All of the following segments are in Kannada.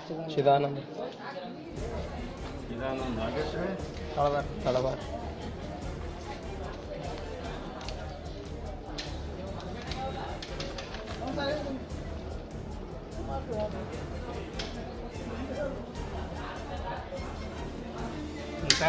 ಚಿದಾನಂದ ಇದಾನೊಂದು ನಾಗೇಶ್ವರ ತಳವಾರ ತಳವಾರ ಅಂತ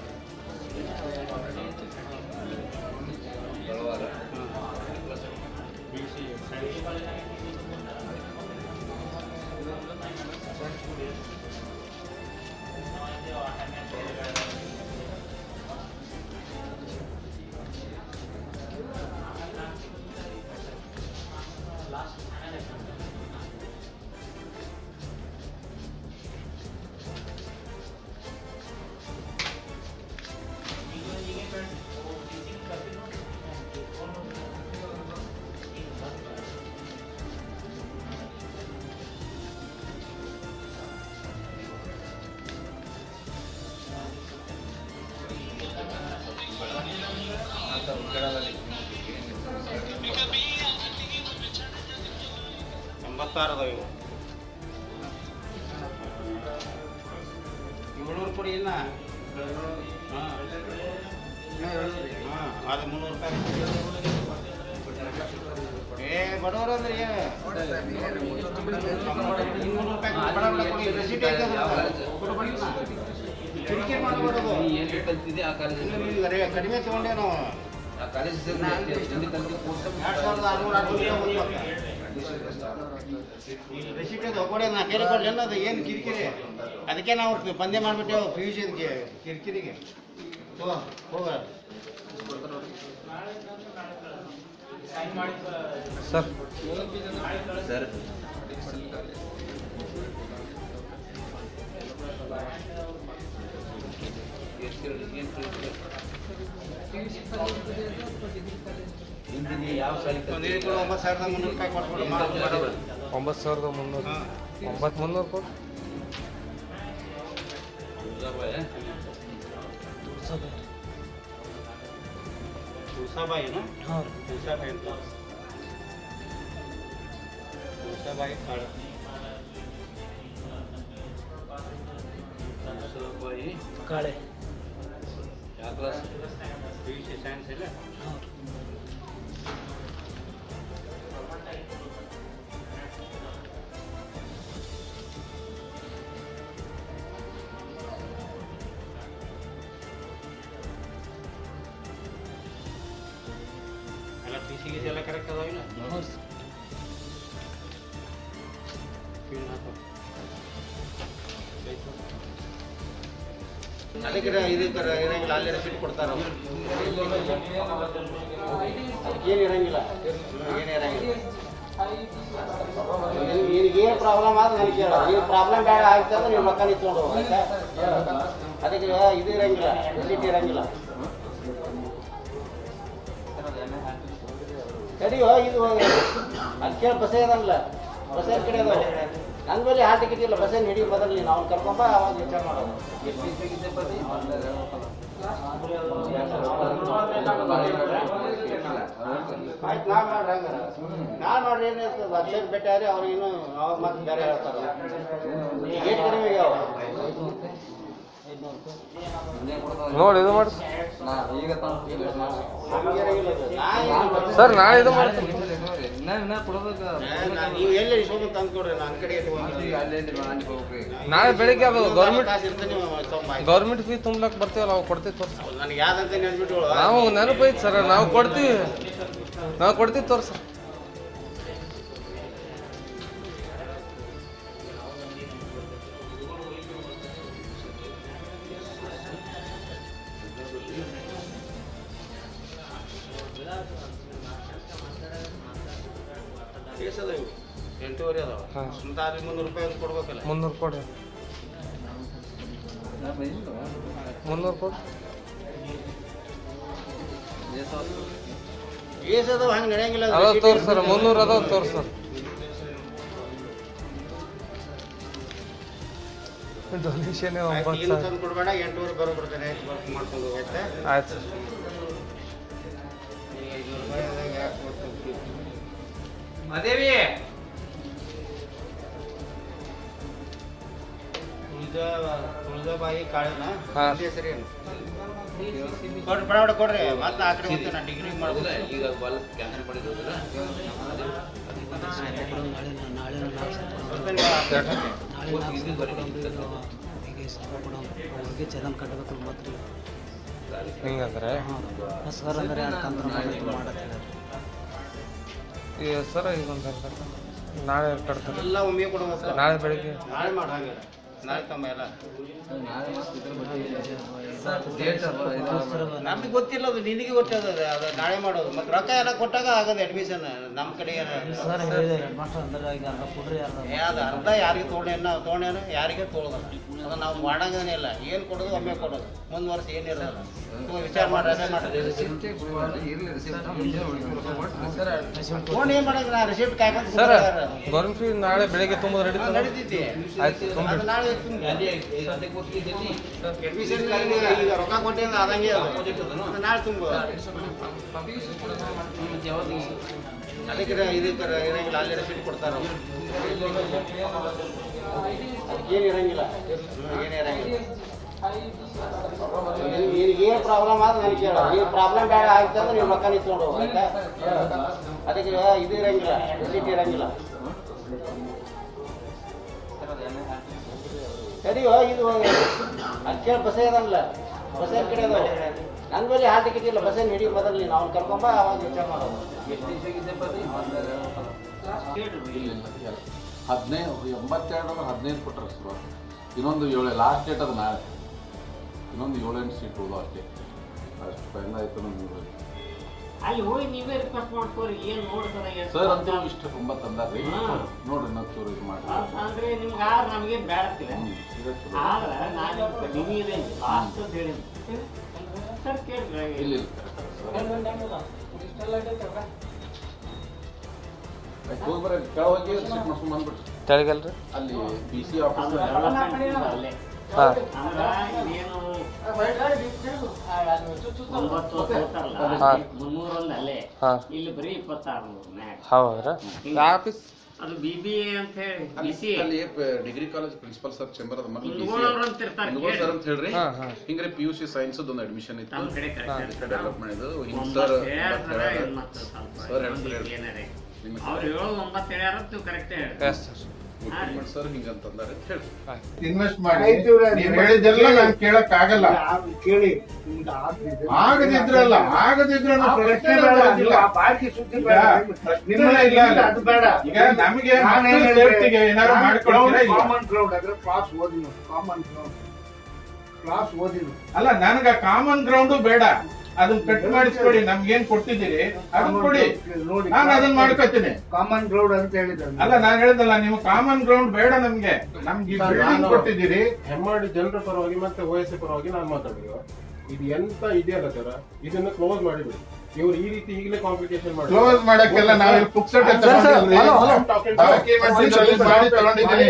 ಎಂಬತ್ತಾರು ಅದಾವ ಇವು ಏಳ್ನೂರು ಕೊಡಿ ಇನ್ನ ಹಾಂ ಹಾಂ ಅದು ಮುನ್ನೂರು ರೂಪಾಯಿ ಏ ಬಡವರು ಅಂದ್ರೆ ಏನು ಇನ್ನೂರು ರೂಪಾಯಿ ಬಡ ಬಡ ಕೊಡಿ ರೆಸಿಟ್ ಐತೆ ಅದು. ಕೊಡು ಬಡಿ ನಾ. ಕಿರಿಕಿರಿ ಮಾಡ್ಬಾರ್ದು ಅದು. ಏನು ರೇಟ್ ಕಲ್ತಿದ್ದೆ ಆ ಕಾಲೇಜ್ ಇನ್ನು ನೀವು ಕಡಿ- ಕಡಿಮೆ ತಗೊಂಡೆ ನಾವು ಆ ಕಾಲೇಜ್ ಸೇರಿ ಜಲ್ದಿ ಕಲ್ತಿ ಕೋರ್ಸ್ ಎರಡು ಸಾವಿರದ ಆರುನೂರ ಆರುನೂರ ರೂಪಾಯಿ ರೆಸಿಟ್ ಅದು ಕೊಡಿ ನಾ ಕೇಳಿ ಕೊಡ್ಲಿ ಅನ್ನೋದು ಏನು ಕಿರಿಕಿರಿ ಅದಕ್ಕೆ ನಾವು ಪಂದ್ಯ ಮಾಡಿಬಿಟ್ಟೆವು ಪಿ ಯು ಸಿದಕ್ಕೆ ಕಿರಿಕಿರಿಗೆ ತಗೋ ಹೋಗ ಸರ್ ಸರ್ ಹಿಂದಿನ ಯಾವ ಸಾಲಿ ಒಂದು ಏಳು ಒಂಬತ್ತು ಸಾವಿರದ ಮುನ್ನೂರು ರೂಪಾಯಿ ಕೊಟ್ಬಿಡು ಮಾಡ್ಬಿಡು. ಒಂಬತ್ತು ಸಾವಿರದ ಮುನ್ನೂರು ಹಾಂ ಒಂಬತ್ತು ಮುನ್ನೂರು ಕೊಡು ತುಳಸಾಬಾಯಿನ ಹಾಂ ತುಳಸಾಬಾಯಿ ಅಂತ ತುಳಸಾಬಾಯಿ ಕಾಳು ಕಾಳೆ ಯಾವ class P U C science ಇಲ್ಲ ಎಲ್ಲ ಪಿ ಸಿ ಗೀಸಿ ಎಲ್ಲ ಕರೆಕ್ಟ್ ಅದಾವಿಲ್ಲ ಪಿನ್ ಹಾಕು ಅದಕ್ಕೆ ಇದು ಇರಂಗಿಲ್ಲ ಅಲ್ಲಿ ರೆಸಿಟ್ ಕೊಡ್ತಾರ ಏನು ಇರಂಗಿಲ್ಲ ಏನು ಇರಂಗಿಲ್ಲ ನಿನಗೆ ಏನು ಪ್ರಾಬ್ಲಮ್ ಆದ್ರೆ ನನಗೆ ಕೇಳ ನೀವು ಪ್ರಾಬ್ಲಮ್ ಬೇಡ ಆಗ್ತಂದ್ರೆ ನೀವು ರೊಕ್ಕ ನಿಂತ್ಕೊಂಡು ಹೋಗು, ಆಯ್ತಾ ಅದಕ್ಕೆ ಇದು ಇರಂಗಿಲ್ಲ ರೆಸಿಟ್ ಇರಂಗಿಲ್ಲ ಸರಿಯೋ ಇದು ಅಲ್ಲಿ ಕೇಳಿ ಬಸ್ಸೇ ಇರಲ್ಲ ಬಸ್ಸೇ ಕಡೆ ಅದಾವ ನನ್ನ ಮೇಲೆ ಹಾಲ್ ಟಿಕೆಟ್ ಇಲ್ಲ ಬಸ್ಸೇ ಹಿಡಿ ಬದಲಿ ನೀನು ಅವ್ನು ಕರ್ಕೊಂಬ ಅವಾಗ ವಿಚಾರ ಮಾಡೋದು ಆಯ್ತು ನಾ ಮಾಡ್ರಿ ಹಂಗಾರ ನಾ ಮಾಡ್ರಿ ಏನು ಇರ್ತದೆ ಅಕ್ಷರ ಭೇಟಿಯಾರಿ ಅವ್ರು ಇನ್ನೂ ಅವಾಗ ಮತ್ತೆ ಬೇರೆ ಹೇಳ್ತಾರೆ ಏಟ್ ಕಡಿಮೆ ಆಗ್ಯಾವ ನೋಡಿ ಇದು ಮಾಡಿ ಈಗ ಹಂಗಿರಂಗಿಲ್ಲ ಇದು. ನಾ ಏನು ಸರ್ ನಾಳೆ ಇದು ಮಾಡ್ತೀನಿ ಇನ್ನ ಇನ್ನ ಕೊಡೋದಕ್ಕ ಏ, ನಾ- ನೀವು ಎಲ್ಲಿ ಇಸ್ಕೊಂಡು ತಂದು ಕೊಡ್ರಿ ನಾನು ಕಡೆ ಇಟ್ಕೊಂಡು ಅಲ್ಲೇ ಅಲ್ಲಿ ಹೋಗ್ರಿ ನಾಳೆ ಬೆಳಿಗ್ಗೆ ಅದು ಗೌರ್ಮೆಂಟ್ ಕಾಸು ಇರ್ತದೆ ನೀವು ತೊಗೊಂಬ ಗೌರ್ಮೆಂಟ್ ಫೀಸ್ ತುಂಬಲಕ್ ಬರ್ತೀವಲ್ಲ ಅವಾಗ ಕೊಡ್ತೀವಿ ತೋರ್ಸಿ ನನಗೆ ಯಾವ್ದಂತ ನೆನ್ಬಿಟ್ಟು ನಾವು ನೆನಪೈತಿ ಸರ್ ನಾವು ಕೊಡ್ತೀವಿ ನಾವು ಕೊಡ್ತೀವಿ ತೋರ್ಸಿ ಕೇಸ್ ಅದಾವ ಇವು ಎಂಟೂವರೆ ಅದಾವ ಹಾಂ. ಮತ್ತೆ ಅಲ್ಲಿ ಮುನ್ನೂರು ರೂಪಾಯಿ ಒಂದು ಕೊಡ್ಬೇಕಲ್ಲ ಮುನ್ನೂರು ಕೊಡಿ ಮುನ್ನೂರು ಕೊಡಿ ಕೇಸ್ ಅದಾವ ಹಂಗೆ ನಡೆಯಂಗಿಲ್ಲ ಅದು. ಅದಾವ ತೋರ್ಸಿ ಸರ್ ಮುನ್ನೂರು ಅದಾವ ತೋರ್ಸಿ ಸರ್ ಡೊನೇಷನ್ ಆಯ್ತು, ಒಂಬತ್ತು ಇನ್ನು ಸಾವಿರ ತಂದು ಕೊಡಬೇಡ ಎಂಟೂವರೆ ಬರೋಬ್ಬರ ಕಡೆ ಆಯ್ತು ಬರ್ಕ್ ಮಾಡ್ಕೊಂಡು ಹೋಗೈತೆ ಆಯ್ತು ಸರ್ ಈಗ ಐನೂರು ರೂಪಾಯಿ ಯಾಕೆ ಕೊಡ್ತೀವಿ ಮಾದೇವಿ ತುಳಜ ತುಳಜಾಬಾಯಿ ಕಾಳನ ಹಾ. ಹೆಸರು ಏನು ಕೊಡ್ರಿ ಬಡ ಬಡ ಕೊಡ್ರಿ ಮತ್ತೆ ಆ ಕಡೆ ಹೋಗ್ತೇನೆ ನಾ ಡಿಗ್ರಿ ಮಾಡ್ಬೋದು ಈಗ ಬಲ್ ಕ್ಯಾನ್ಸಲ್ ಮಾಡಿರೋದಿಲ್ಲ ಅವ್ರಿಗೆ ಚಲನ್ ಕಟ್ಟಬೇಕು ಮತ್ತೆ ಹಿಂಗಂದ್ರೆ ಸರ್ ಅಂದ್ರೆ ತಂತ್ರ ಮಾಡತ್ತೆ ಈ ಸರ್ ಇದೊಂದು ನಾಳೆ ಕಟ್ತಾರೆ ಎಲ್ಲ ಒಮ್ಮೆ ಕೊಡುವ ಸರ್ ನಾಳೆ ಬೆಳಿಗ್ಗೆ ನಾಳೆ ಮಾಡಿ ಹಂಗೆ ನಾಳೆ ತಮ್ಮ ಎಲ್ಲ ನಾಳೆ ಮತ್ತೆ ಇದ್ರ ಬಗ್ಗೆ ಡೇಟ್ ನಮಗೆ ಗೊತ್ತಿಲ್ಲ ಅದು ನಿನಗೆ ಗೊತ್ತದ ಅದು ಅದು ನಾಳೆ ಮಾಡೋದು ಮತ್ತೆ ರೊಕ್ಕ ಎಲ್ಲ ಕೊಟ್ಟಾಗ ಆಗೋದು ಅಡ್ಮಿಷನ್ ನಮ್ಮ ಕಡೆ ಸರ್ ಹೇಳಿದೆ ಮಾಸ್ಟರ್ ಅಂದ್ರೆ ಈಗ ಅರ್ಧ ಕೊಡ್ರಿ ಅರ್ಧ ಏ ಅದು ಅರ್ಧ ಯಾರಿಗೆ ತೊಗೊಂಡೇನ ನಾವು ತೊಗೊಂಡೇನ ಯಾರಿಗೆ ತೊಗೊಳೋದಲ್ಲ ಅದು ನಾವು ಮಾಡಂಗನೇ ಇಲ್ಲ ಏನು ಕೊಡೋದು ಒಮ್ಮೆ ಕೊಡೋದು ಮುಂದ್ ವರ್ಷ ಏನಿರೋಲ್ಲ ತುಂಬ ವಿಚಾರ ಮಾಡಿ ಅದೇ ಮಾಡಿ ರಿಸಿಪ್ಟೇ ಇರ್ಲಿ ರಿಸಿಪ್ಟ್ ಮುಂಜಾನೆ ಹುಡುಗಿ ಸರ್ ತೊಗೊಂಡು ಏನು ಮಾಡೋದು ನಾ ರಿಸಿಪ್ಟ್ ಕಾಯ್ಕೊಂಡು ಸರ್ ಕೂತ್ಕೊಳ್ಳೋದು. ಗೌರ್ಮೆಂಟ್ ಫೀ ನಾಳೆ ಬೆಳಿಗ್ಗೆ ತುಂಬೋದು ಅದು ನಡೀತದೆ ನಡೀತೈತಿ ಆಯ್ತು ತುಂಬ ಅದು ನಾಳೆ ತುಂಬ ಅಡ್ಮಿಷನ್ ಈಗ ರೊಕ್ಕ ಕೊಟ್ಟಿಲ್ಲ ಅದಂಗೆ ಅದು ಅದು ನಾಳೆ ತುಂಬ ಅದಕ್ಕೆ ಇದಕ್ಕೆ ಇರಂಗಿಲ್ಲ ಅಲ್ಲಿ ರೆಸಿಪ್ಟ್ ಕೊಡ್ತಾರೆ ಅವ್ರು. ಅದಕ್ಕೇನು ಇರಂಗಿಲ್ಲ ಹ್ಮ್, ಏನು ಇರಂಗಿಲ್ಲ ನಿನಗೆ ಏನು ಪ್ರಾಬ್ಲಮ್ ಆದ್ರೆ ನನಗೆ ಕೇಳು ನೀನು ಪ್ರಾಬ್ಲಮ್ ಬೇಡ ಆಗುತ್ತೆ ಅಂದ್ರೆ ನೀವು ರೊಕ್ಕ ನಿಂತ್ಕೊಂಡು ಹೋಗು ಆಯ್ತಾ ಅದಕ್ಕೆ ಇದು ಇರಂಗಿಲ್ಲ ರೆಸಿಪ್ಟ್ ಇರಂಗಿಲ್ಲ ಸರಿಯೋ ಇದು ಅದು ಕೇಳಿ ಬಸ್ಸೇ ಇದಂಗಿಲ್ಲ ಬಸ್ಸೇ ಕಡೆ ಅದಾವ ನನ್ನ ಬಳಿ ಹಾಲ್ ಟಿಕೆಟ್ ಇಲ್ಲ ಬಸ್ಸೇ ಹಿಡಿ ಮೊದಲು ನೀನು ಅವ್ನು ಕರ್ಕೊಂಬ ಅವಾಗ ವಿಚಾರ ಮಾಡೋದು ಎಷ್ಟು ದಿವಸ ಹದಿನೈದು ಎಂಬತ್ತೆರಡು ಅಂದ್ರೆ ಹದಿನೈದು ಕೊಟ್ಟರೆ ಶುರು ಇನ್ನೊಂದು ಏಳು ಲಾಸ್ಟ್ ಡೇಟ್ ಅದು ನಾಳೆ ಇನ್ನೊಂದು ಏಳೆಂಟು ಸೀಟ್ ಉಳಿದು ಅಷ್ಟೇ ಅಷ್ಟು ಫೈನಲ್ ಆಯ್ತು ನಮ್ಗೆ ಅಲ್ಲಿ ಹೋಗಿ ನೀವೇ ರಿಕ್ವೆಸ್ಟ್ ಮಾಡ್ಕೋರಿ ಏನ್ ನೋಡ್ತಾರ ಸರ್ ಅಂತೂ ಇಷ್ಟು ಒಂಬತ್ತು ಅಂದಾರ್ರಿ ಹಾ. ನೋಡ್ರಿ ಇನ್ನೊಂದು ಚೂರು ಇದು ಮಾಡಿ ಅಂದ್ರೆ ನಿಮ್ಗೆ ಆದ್ರೆ ನಮಗೇನ್ ಬೇಡತ್ತಿಲ್ಲ ಹ್ಮ್, ಇದೇ ಚಲೋ. ಆದ್ರೆ ನಾನು ಕಡಿಮೆ ಇದೆ ಲಾಸ್ಟ್ ಅಂತ ಹೇಳಿ ಸರ್ ಕೇಳ್ರಿ ಇಲ್ಲ ಇಲ್ಲ correct ಸರ್. ಆಯ್ತು, ಹೋಗಿ ಬರ್ರಿ ಕೆಳ ಹೋಗಿ ರಿಸೀಟ್ ಮಾಡ್ಸ್ಕೊಂಡ್ ಬಂದ್ಬಿಟ್ರಿ ತೆಳಗಲ್ರಿ ಅಲ್ಲಿ ಬಿ ಸಿ ಅದು ಆಫೀಸ್ ಡೆವಲಪ್ಮೆಂಟ್ ಅಲ್ಲೇ ಹಾಂ ಅಂದ್ರೆ ಏನು ಒಂಬತ್ತು ಹೋಗ್ತಾರಲ್ಲ ಹಾ. ಮುನ್ನೂರೊಂದು ಅಲ್ಲೇ ಹಾಂ ಇಲ್ಲಿ ಬರೀ ಇಪ್ಪತ್ತಾರು ಮ್ಯಾಕ್ ಹೌದ್ರಾ ಆಫೀಸ್ ಅದು ಬಿ ಬಿ ಎ ಅಂತ ಹೇಳಿ ಬಿ ಸಿ ಅಲ್ಲಿ degree college principal sir chamber ಅದ ಮಕ್ಕಳು ಹಿಂದ್ಗೋಳವ್ರು ಅಂತ ಇರ್ತಾರೆ ಸರ್ ಅಂತ ಹೇಳ್ರಿ ಹಾಂ ಹಾಂ ಹಿಂಗ್ರೆ ಪಿ ಯು ಸಿ ಸೈನ್ಸ್ ಒಂದು ಅಡ್ಮಿಷನ್ ಇತ್ತು ನಮ್ಮ ಕಡೆ ಕರೆಕ್ಟ್ ಡೆವಲಪ್ ಮಾಡಿದ್ದು ಹಿಂಗ್ ಸರ್ ಒಂಬತ್ತು ಹೇಳ್ಯಾರ ಮತ್ತೆ ಸ್ವಲ್ಪ ಸರ್ ಹೇಳ್ತಾರೆ ಏನಾರೇ ನಿಮ್ಗೆ ಅವ್ರು ಹೇಳೋದು ಒಂಬತ್ತು ಹೇಳ್ಯಾರ ನೀವು ಕರೆಕ್ಟೇ ಹೇಳಿ ಎಸ್ ಸರ್ ಸರ್ ಹಿಂಗಂತಂದಾರೆ ಅಂತ ಹೇಳಿ ಆಯ್ತು ಇನ್ವೆಸ್ಟ್ ಮಾಡಿ ನೀವ್ ಹೇಳಿದ್ದೆಲ್ಲ ನಾನು ಕೇಳಕ್ ಆಗಲ್ಲ ಕೇಳಿ ಆಗದಿದ್ರಲ್ಲ ಆಗದಿದ್ರೆ ನಾವು ಪ್ರಶ್ನೆ ಮಾಡೋದಿಲ್ಲ. ನಿಮ್ಮನೆ ಇಲ್ಲ ಅಲ್ಲ. ಅದು ಬೇಡ ಈಗ ನಮಗೆ ಸೇಫ್ಟಿಗೆ ಏನಾದ್ರು ಮಾಡ್ಕೊಡ್ತೀರಾ ಇಲ್ಲ? ಕಾಮನ್ ಕ್ರೌಡ್ ಅದ್ರ ಕ್ಲಾಸ್ ಓದಿನ ಕಾಮನ್ ಕ್ರೌಡ್ ಕ್ಲಾಸ್ ಓದಿನ ಅಲ್ಲ ನನಗ ಕಾಮನ್ ಗ್ರೌಂಡ್ ಬೇಡ ಅದನ್ನ ಕಟ್ ಮಾಡಿಸ್ಕೊಡಿ ನಮ್ಗೇನ್ ಕೊಟ್ಟಿದ್ದೀರಿ ಅದನ್ನ ಕೊಡಿ ನೋಡಿ ನಾನು ಅದನ್ನ ಮಾಡ್ಕೊತೀನಿ ಕಾಮನ್ ಕ್ರೌಡ್ ಅಂತ ಹೇಳಿದ್ರು ಅಲ್ಲ ನಾನ್ ಹೇಳಿದಲ್ಲ ನೀವು ಕಾಮನ್ ಗ್ರೌಂಡ್ ಬೇಡ ನಮ್ಗೆ ನಮ್ಗೆ ಸರ್, ಬಿಲ್ಡಿಂಗ್ ನಾನು- ಕೊಟ್ಟಿದ್ದೀರಿ ಹೆಮ್ಮಾಡಿ ಜನರ ಪರವಾಗಿ ಮತ್ತೆ ಓಎಸ್ ಪರವಾಗಿ ನಾನು ಮಾತಾಡಿದ್ರು ಇದು ಎಂತ ಇದೆಯಲ್ಲ ಸರ್ ಇದನ್ನ ಕ್ಲೋಸ್ ಮಾಡಿಬಿಡಿ ಇವ್ರು ಈ ರೀತಿ ಈಗಲೇ ಕಾಂಪ್ಲಿಕೇಶನ್ ಮಾಡಿ ಕ್ಲೋಸ್ ಮಾಡಕ್ಕೆಲ್ಲ ನಾವಿಲ್ಲಿ ಪುಕ್ಸಟ್ಟೆ ತಗೊಂಡಿಲ್ರಿ. ಡಾಕ್ಯುಮೆಂಟ್ಸ್ ರಿಲೀಸ್ ಮಾಡಿ ತಗೊಂಡಿದ್ದೀನಿ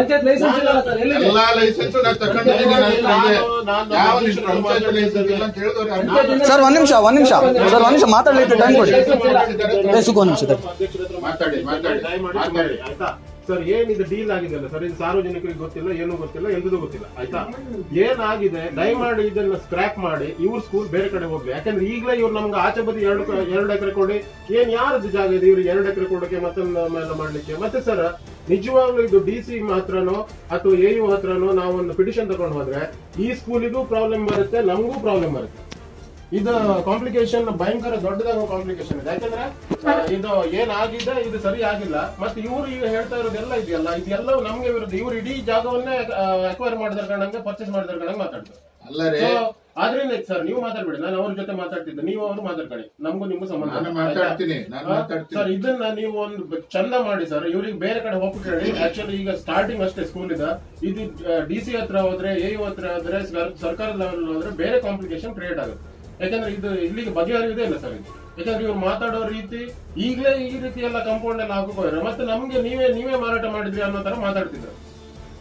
ಎಲ್ಲಾ ಲೈಸೆನ್ಸ್ ನಾನು ತಗೊಂಡಿದ್ದೀನಿ ನನ್ನ ಹತ್ರ ಇದೆ. ಯಾವ ಲಿಸ್ಟ್ ಪಂಚಾಯತ್ ಲೈಸೆನ್ಸ್ ಇಲ್ಲ ಅಂತ ಹೇಳಿದವ್ರು ಯಾರು? ಸರ್ ಒಂದ್ ನಿಮಿಷ ಒಂದ್ ನಿಮಿಷ ಸರ್ ಒಂದ್ ನಿಮಿಷ ಮಾತಾಡ್ಲಿಕ್ಕೆ ಟೈಮ್ ಕೊಡಿ ಏ, ಸುಖ ಒಂದ್ ನಿಮಿಷ ತಡಿ. ಮಾತಾಡಿ, ಮಾತಾಡಿ, ದಯಮಾಡಿ ಮಾತಾಡಿ. ಆಯ್ತಾ ಸರ್ ಏನಿದೆ ಡೀಲ್ ಆಗಿದೆಲ್ಲ ಸರ್ ಇದು ಸಾರ್ವಜನಿಕರಿಗೆ ಗೊತ್ತಿಲ್ಲ ಏನೂ ಗೊತ್ತಿಲ್ಲ ಎಂತದೂ ಗೊತ್ತಿಲ್ಲ ಆಯ್ತಾ ಏನಾಗಿದೆ ದಯಮಾಡಿ ಇದನ್ನ ಸ್ಕ್ರಾಪ್ ಮಾಡಿ ಇವ್ರ ಸ್ಕೂಲ್ ಬೇರೆ ಕಡೆ ಹೋಗ್ಲಿ ಯಾಕಂದ್ರೆ ಈಗಲೇ ಇವ್ರು ನಮ್ಗೆ ಆಚೆ ಬದಿ ಎರಡು ಕ- ಎರಡು ಎಕರೆ ಕೊಡಿ ಏನ್ ಯಾರದ್ದು ಜಾಗ ಇದೆ ಇವ್ರಿಗೆ ಎರಡು ಎಕರೆ ಕೊಡೋಕೆ ಮತ್ತೊಂದು ಮಾಡ್ಲಿಕ್ಕೆ ಮತ್ತೆ ಸರ್ ನಿಜವಾಗ್ಲೂ ಇದು ಡಿ ಸಿ ಮಾತ್ರನೋ ಅಥವಾ ಎ ಯು ಹತ್ರನೋ ನಾವು ಒಂದು ಪಿಟಿಷನ್ ತಗೊಂಡು ಹೋದ್ರೆ ಈ ಸ್ಕೂಲಿಗೂ ಪ್ರಾಬ್ಲಮ್ ಬರುತ್ತೆ ನಮಗೂ ಪ್ರಾಬ್ಲಮ್ ಬರುತ್ತೆ ಇದು ಕಾಂಪ್ಲಿಕೇಶನ್ ಭಯಂಕರ ದೊಡ್ಡದಾದ ಕಾಂಪ್ಲಿಕೇಶನ್ ಇದೆ ಯಾಕಂದ್ರೆ ಆ, ಇದು ಏನಾಗಿದೆ ಇದು ಸರಿ ಆಗಿಲ್ಲ ಮತ್ತೆ ಇವರು ಈಗ ಹೇಳ್ತಾ ಇರೋದೆಲ್ಲ ಇದೆಯಲ್ಲ ಇದೆಲ್ಲ ನಮ್ಗೆ ವಿರುದ್ಧ ಇವ್ರು ಇಡೀ ಜಾಗವನ್ನೇ ಅಕ್ವೈರ್ ಮಾಡಿದ್ರ ಕಣಂಗೆ ಪರ್ಚೇಸ್ ಮಾಡಿದ್ರ ಕಣಂಗೆ ಮಾತಾಡ್ತಾರೆ ಅಲ್ಲರೇ So, ಆದ್ರಿಂದ ಸರ್ ನೀವು ಮಾತಾಡ್ಬೇಡಿ ನಾನು ಅವ್ರ ಜೊತೆ ಮಾತಾಡ್ತಿದ್ದೆ ನೀವು ಅವರು ಮಾತಾಡ್ಕೊಳ್ಳಿ ನಮಗೂ ನಿಮ್ಗೂ ಸಂಬಂಧ ನಾನು ಮಾತಾಡ್ತೀನಿ, ನಾನು ಆ, ಮಾತಾಡ್ತೀನಿ. ಸರ್ ಇದನ್ನ ನೀವು ಒಂದು ಬ- ಚಂದ ಮಾಡಿ ಸರ್ ಇವ್ರಿಗೆ ಬೇರೆ ಕಡೆ ಹೋಗ್ಬಿಟ್ಟು ಆಕ್ಚುಲಿ ಈಗ ಸ್ಟಾರ್ಟಿಂಗ್ ಅಷ್ಟೇ ಸ್ಕೂಲ್ ಇದೆ ಇದು ಡಿ ಸಿ ಹತ್ರ ಹೋದ್ರೆ ಎ ಯು ಹತ್ರ ಹೋದ್ರೆ ಸರ್- ಸರ್ಕಾರದ ಲೆವೆಲ್ ಹೋದ್ರೆ ಬೇರೆ ಕಾಂಪ್ಲಿಕೇಶನ್ ಕ್ರಿಯೇಟ್ ಆಗುತ್ತೆ ಯಾಕಂದ್ರೆ ಇದು ಇಲ್ಲಿಗೆ ಬಗೆಹರಿಯುವುದೇ ಇಲ್ಲ ಸರ್ ಇದು ಯಾಕಂದ್ರೆ ಇವ್ರು ಮಾತಾಡೋ ರೀತಿ ಈಗಲೇ ಈ ರೀತಿ ಎಲ್ಲ ಕಂಪೌಂಡ್ ಎಲ್ಲ ಹಾಕೋಕೋದ್ರೆ ಮತ್ತೆ ನಮ್ಗೆ ನೀವೇ ನೀವೇ ಮಾರಾಟ ಮಾಡಿದ್ರಿ ಅನ್ನೋ ತರ ಮಾತಾಡ್ತಿದ್ರು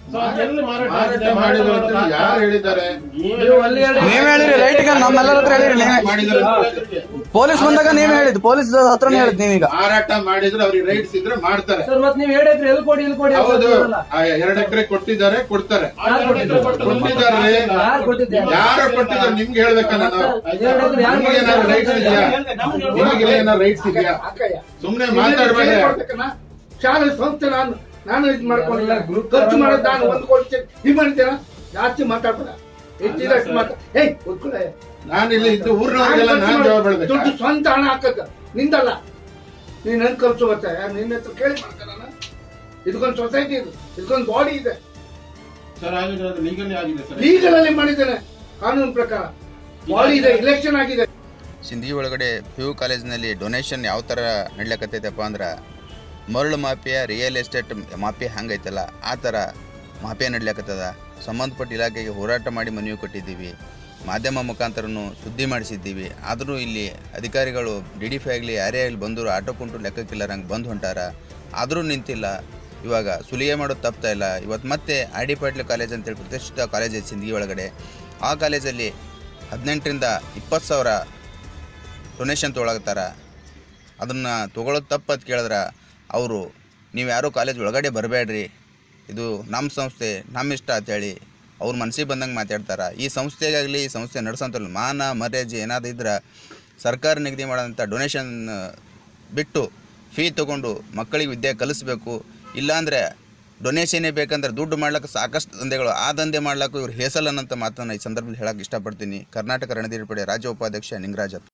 ಸೊ ಎಲ್ಲಿ ಮಾರಾಟ ಮಾರಾಟ ಆಗಿದೆ? ಮಾಡಿದ್ರು ಅಂತ ಯಾರು ಹೇಳಿದ್ದಾರೆ ನೀವ್ ಹೇಳಿರಿ ರೈಟ್ಗೆ ನಮ್ಮೆಲ್ಲರ ಹತ್ರ ಹೇಳಿರಿ ನೀವೇ ಮಾಡಿದ್ದಾರೆ ಪೊಲೀಸ್ ಬಂದಾಗ ನೀವೇ ಹೇಳಿದ್ದು ಪೊಲೀಸ್ ಹತ್ರನೇ ಹೇಳಿದ್ ನೀವೀಗ ಮಾರಾಟ ಮಾಡಿದ್ರೆ ಅವ್ರಿಗೆ ರೈಟ್ಸ್ ಇದ್ರೆ ಮಾಡ್ತಾರೆ ಸರ್ ಮತ್ತೆ ನೀವು ಎರಡು ಎಕರೆ ಎಲ್ಲಿ ಕೊಡಿ ಇಲ್ಲಿ ಕೊಡಿ ಅಂತ ಹೌದು ಹೇಳ್ತೀರಲ್ಲ. ಆ ಎರಡು ಎಕರೆ ಕೊಟ್ಟಿದ್ದಾರೆ ಕೊಡ್ತಾರೆ ಯಾರು ಕೊಟ್ಟಿದ್ದಾರೆ? ಕೊಟ್ಟಿದ್ದಾರೆ ಯಾರು ಕೊಟ್ಟಿದ್ದಾರೆ? ಯಾರು ಕೊಟ್ಟಿದ್ದಾರೆ ನಿಮ್ಗೆ ಹೇಳ್ಬೇಕಾ ನಾನು ಎರಡು ಎಕರೆ ಯಾರು ನಿಮ್ಗೆ ಏನಾದ್ರು ರೈಟ್ಸ್ ಇದೆಯಾ ನಿಮಗೆ ಏನಾದ್ರು ರೈಟ್ಸ್ ಇದೆಯಾ ಅಕ್ಕಯ್ಯ ಸುಮ್ನೆ ಮಾತಾಡ್ಬೇಡ್ರಿ ಶಾಲೆ ಸಂಸ್ಥೆ ನಾನು ನಾನು ಇದು ಮಾಡ್ಕೊಂಡಿಲ್ಲ ಖರ್ಚು ಮಾಡೋದು ನಾನು ಒಂದು ಕೋಟಿ ಇದು ಮಾಡಿದ್ದೇನ ಜಾಸ್ತಿ ಮಾತಾಡ್ಬೇಡ ಹೆಚ್ಚಿದ ಅಷ್ಟು ಮಾತಾ ಏಯ್ ಕೂತ್ಕೊಳ್ಳೆ. ನಾನು ಇಲ್ಲಿ ಇದ್ದು ಊರಿನವ್ರಿಗೆಲ್ಲ ನಾನ್ ಜವಾಬ್ ಹೇಳ್ಬೇಕಾ ದುಡ್ಡು ಸ್ವಂತ ಹಣ ಹಾಕಕ್ಕ ನಿಂದಲ್ಲ ನೀನ್ ನನ್ ಖರ್ಚು ಬರ್ತಾ ನಿನ್ನ ಹತ್ರ ಕೇಳಿ ಮಾಡ್ತಾನ ಇದಕ್ಕೊಂದು ಸೊಸೈಟಿ ಇದೆ ಇದಕ್ಕೊಂದು ಬಾಡಿ ಇದೆ ಸರ್ ಆಗಿದ್ರೆ ಅದು ಲೀಗಲಿ ಆಗಿದೆ ಸರ್ ಲೀಗಲ್ ಅಲ್ಲಿ ಮಾಡಿದ್ದೇನೆ ಕಾನೂನು ಪ್ರಕಾರ ಬಾಡಿ ಇದೆ ಇಲೆಕ್ಷನ್ ಆಗಿದೆ ಸಿಂಧಗಿ ಒಳಗಡೆ ಪಿ ಯು ಕಾಲೇಜಿನಲ್ಲಿ ಡೊನೇಷನ್ ಯಾವ ಥರ ನಡ್ಲಕತ್ತೈತಪ್ಪ ಅಂದ್ರೆ ಮರಳು ಮಾಫಿಯಾ ರಿಯಲ್ ಎಸ್ಟೇಟ್ ಮಾಫಿಯಾ ಹಂಗೈತಲ್ಲ ಆ ಥರ ಮಾಫಿಯಾ ನಡ್ಲಕತ್ತದ ಸಂಬಂಧಪಟ್ಟ ಇಲಾಖೆಗೆ ಹೋರಾಟ ಮಾಡಿ ಮನವಿ ಕೊಟ್ಟಿದ್ದೀವಿ ಮಾಧ್ಯಮ ಮುಖಾಂತರನು ಸುದ್ದಿ ಮಾಡಿಸಿದ್ದೀವಿ ಆದರೂ ಇಲ್ಲಿ ಅಧಿಕಾರಿಗಳು ಡಿ ಡಿ ಫೈ ಆಗಲಿ ಯಾರೇ ಆಗಲಿ ಬಂದರು ಆಟೋ ಕುಂಟು ಲೆಕ್ಕಕ್ಕಿಲ್ಲರಂಗೆ ಬಂದು ಹೊಂಟಾರ ಆದರೂ ನಿಂತಿಲ್ಲ ಇವಾಗ ಸುಲಿಗೆ ಮಾಡೋದು ತಪ್ತಾ ಇಲ್ಲ ಇವತ್ತು ಮತ್ತೆ ಆರ್ ಡಿ ಪಾಟೀಲ್ ಕಾಲೇಜ್ ಅಂತೇಳಿ ಪ್ರತಿಷ್ಠಿತ ಕಾಲೇಜ್ ಐತೆ ಸಿಂದಗಿ ಒಳಗಡೆ ಆ ಕಾಲೇಜಲ್ಲಿ ಹದಿನೆಂಟರಿಂದ ಇಪ್ಪತ್ತು ಸಾವಿರ ಡೊನೇಷನ್ ತೊಗೊಳಕತ್ತಾರ ಅದನ್ನು ತೊಗೊಳೋದು ತಪ್ಪು ಅಂತ ಕೇಳಿದ್ರೆ ಅವರು ನೀವು ಯಾರೂ ಕಾಲೇಜ್ ಒಳಗಡೆ ಬರಬೇಡ್ರಿ ಇದು ನಮ್ಮ ಸಂಸ್ಥೆ ನಮ್ಮ ಇಷ್ಟ ಅಂತೇಳಿ ಅವ್ರ ಮನಸ್ಸಿಗೆ ಬಂದಂಗೆ ಮಾತಾಡ್ತಾರೆ ಈ ಸಂಸ್ಥೆಗಾಗಲಿ ಈ ಸಂಸ್ಥೆ ನಡೆಸೋಂಥ ಮಾನ ಮರ್ಯಾದೆ ಏನಾದ್ರು ಇದ್ರೆ ಸರ್ಕಾರ ನಿಗದಿ ಮಾಡೋಂಥ ಡೊನೇಷನ್ ಬಿಟ್ಟು ಫೀ ತೊಗೊಂಡು ಮಕ್ಕಳಿಗೆ ವಿದ್ಯೆ ಕಲಿಸ್ಬೇಕು ಇಲ್ಲಾಂದರೆ ಡೊನೇಷನ್ನೇ ಬೇಕಂದ್ರೆ ದುಡ್ಡು ಮಾಡ್ಲಿಕ್ಕೆ ಸಾಕಷ್ಟು ದಂಧೆಗಳು ಆ ದಂಧೆ ಮಾಡ್ಲಿಕ್ಕೂ ಇವ್ರು ಹೇಸಲ್ ಅನ್ನೋಂಥ ಮಾತನ್ನು ಈ ಸಂದರ್ಭದಲ್ಲಿ ಹೇಳಕ್ಕೆ ಇಷ್ಟಪಡ್ತೀನಿ ಕರ್ನಾಟಕ ರಣಧೀರ ಪಡೆ ರಾಜ್ಯ ಉಪಾಧ್ಯಕ್ಷ ನಿಂಗರಾಜ್